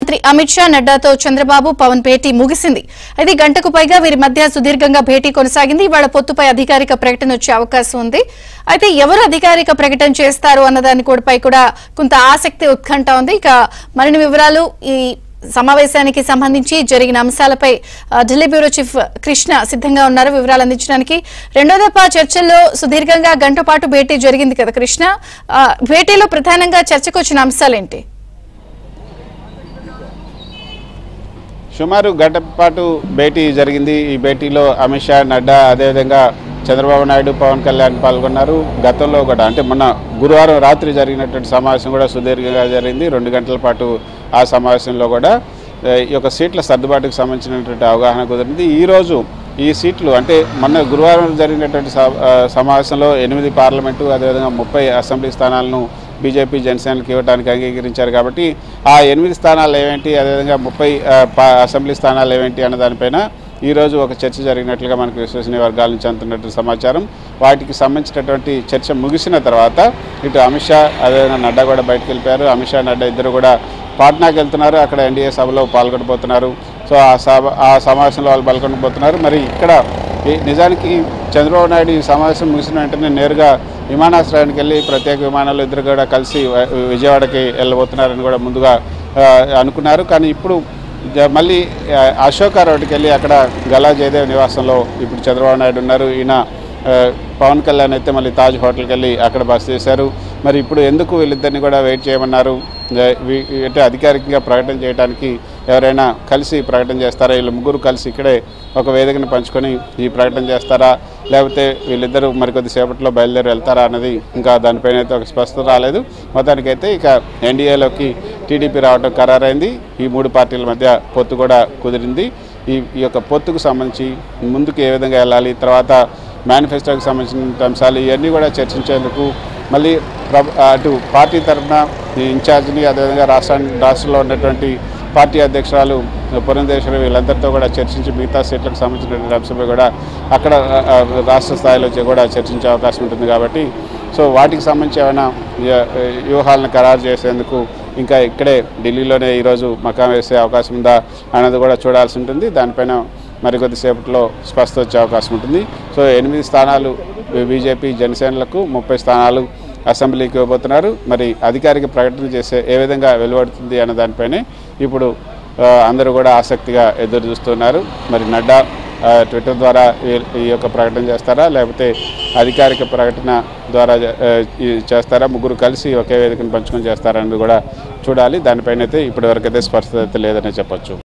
మంత్రి అమిత్ షా నడ్డాతో చంద్రబాబు పవన్ భేటీ ముగిసింది అయితే గంటకు పైగా వీరి మధ్య సుదీర్ఘంగా భేటీ కొనసాగింది ఇవాళ పొత్తుపై అధికారిక ప్రకటన వచ్చే అవకాశం ఉంది అయితే ఎవరు అధికారిక ప్రకటన చేస్తారు అన్నదాని కూడాపై కూడా కొంత ఆసక్తి ఉత్కంఠ ఉంది ఇక మరిన్ని వివరాలు ఈ సమావేశానికి సంబంధించి జరిగిన అంశాలపై ఆ, ఢిల్లీ బ్యూరో చీఫ్ కృష్ణ సిద్ధంగా ఉన్నారు వివరాలు అందించడానికి రెండో దఫా చర్చల్లో సుదీర్ఘంగా గంట పాటు భేటీ జరిగింది కదా కృష్ణ ఆ, భేటీలో ప్రధానంగా చర్చకు వచ్చిన అంశాలేంటి సుమారు గంట పాటు భేటీ జరిగింది ఈ భేటీలో అమిత్ షా నడ్డా అదేవిధంగా చంద్రబాబు నాయుడు పవన్ కళ్యాణ్ పాల్గొన్నారు గతంలో కూడా అంటే మొన్న గురువారం రాత్రి జరిగినటువంటి సమావేశం కూడా సుదీర్ఘంగా జరిగింది రెండు గంటల పాటు ఆ సమావేశంలో కూడా ఏ, ఈ యొక్క సీట్ల సర్దుబాటుకు సంబంధించినటువంటి అవగాహన కుదిరింది ఈరోజు ఈ సీట్లు అంటే మొన్న గురువారం జరిగినటువంటి స- ఆ, సమావేశంలో ఎనిమిది పార్లమెంటు అదేవిధంగా ముప్పై అసెంబ్లీ స్థానాలను బీజేపీ జనసేనకి ఇవ్వడానికి అంగీకరించారు కాబట్టి ఆ ఎనిమిది స్థానాలు ఏమేంటి అదేవిధంగా ముప్పై ఆ, పా- అసెంబ్లీ స్థానాలు ఏమేంటి అన్న దానిపైన ఈరోజు ఒక చర్చ జరిగినట్లుగా మనకు విశ్వసనీయ వర్గాల నుంచి అందుతున్నట్టు సమాచారం వాటికి సంబంధించినటువంటి చర్చ ముగిసిన తర్వాత ఇటు అమిత్ షా అదేవిధంగా నడ్డా కూడా బయటకు వెళ్ళిపోయారు అమిత్ షా నడ్డా ఇద్దరు కూడా పాట్నాకి వెళ్తున్నారు అక్కడ ఎన్డీఏ సభలో పాల్గొనబోతున్నారు సో ఆ సభ ఆ సమావేశంలో వాళ్ళు పాల్గొనబోతున్నారు మరి ఇక్కడ ఈ- నిజానికి చంద్రబాబు నాయుడు ఈ సమావేశం ముగిసిన వెంటనే నేరుగా విమానాశ్రయానికి వెళ్ళి ప్రత్యేక విమానాలు ఇద్దరు కూడా కలిసి వ- విజయవాడకి వెళ్ళబోతున్నారని కూడా ముందుగా ఆ, అనుకున్నారు కానీ ఇప్పుడు జ- మళ్ళీ ఆ, అశోక రోడ్డుకి వెళ్ళి అక్కడ గలా జయదేవ్ నివాసంలో ఇప్పుడు చంద్రబాబు నాయుడు ఉన్నారు ఈయన ఆ, పవన్ కళ్యాణ్ అయితే మళ్ళీ తాజ్ హోటల్కి వెళ్ళి అక్కడ బస చేశారు మరి ఇప్పుడు ఎందుకు వీళ్ళిద్దరిని కూడా వెయిట్ చేయమన్నారు జ- వీ- అంటే అధికారికంగా ప్రకటన చేయడానికి ఎవరైనా కలిసి ప్రకటన చేస్తారా వీళ్ళు ముగ్గురు కలిసి ఇక్కడే ఒక వేదికను పంచుకొని ఈ ప్రకటన చేస్తారా లేకపోతే వీళ్ళిద్దరూ మరికొద్ది సేపట్లో బయలుదేరి వెళ్తారా అన్నది ఇంకా దానిపైన అయితే ఒక స్పష్టత రాలేదు మొత్తానికైతే ఇక ఎన్డీఏలోకి టీడీపీ రావడం ఖరారైంది ఈ మూడు పార్టీల మధ్య పొత్తు కూడా కుదిరింది ఈ ఈ యొక్క పొత్తుకు సంబంధించి ముందుకు ఏ విధంగా వెళ్ళాలి తర్వాత మేనిఫెస్టోకి సంబంధించిన అంశాలు ఇవన్నీ కూడా చర్చించేందుకు మళ్ళీ ప్రభు అటు పార్టీ తరఫున ఈ ఇన్ఛార్జిని అదేవిధంగా రాష్ట్రాన్ని రాష్ట్రంలో ఉన్నటువంటి పార్టీ అధ్యక్షురాలు పురంధేశ్వరి వీళ్ళందరితో కూడా చర్చించి మిగతా సీట్లకు సంబంధించినటువంటి అంశంపై కూడా అక్కడ ఆ, ఆ, రాష్ట్ర స్థాయిలో చే- కూడా చర్చించే అవకాశం ఉంటుంది కాబట్టి సో వాటికి సంబంధించి ఏమైనా వ్య- వ్యూహాలను ఖరారు చేసేందుకు ఇంకా ఇక్కడే ఢిల్లీలోనే ఈరోజు మకాం వేసే అవకాశం ఉందా అన్నది కూడా చూడాల్సి ఉంటుంది దానిపైన మరికొద్దిసేపట్లో స్పష్టత వచ్చే అవకాశం ఉంటుంది సో ఎనిమిది స్థానాలు బీజేపీ జనసేనలకు ముప్పై స్థానాలు అసెంబ్లీకి ఇవ్వబోతున్నారు మరి అధికారిక ప్రకటన చేసే ఏ విధంగా వెలువడుతుంది అన్న దానిపైనే ఇప్పుడు ఆ, అందరూ కూడా ఆసక్తిగా ఎదురు చూస్తున్నారు మరి నడ్డా ఆ, ట్విట్టర్ ద్వారా ఈ- ఈ యొక్క ప్రకటన చేస్తారా లేకపోతే అధికారిక ప్రకటన ద్వారా ఆ, ఈ చేస్తారా ముగ్గురు కలిసి ఒకే వేదికను పంచుకొని చేస్తారా అనేది కూడా చూడాలి దానిపైన అయితే ఇప్పటివరకు అయితే స్పష్టత అయితే లేదనే చెప్పొచ్చు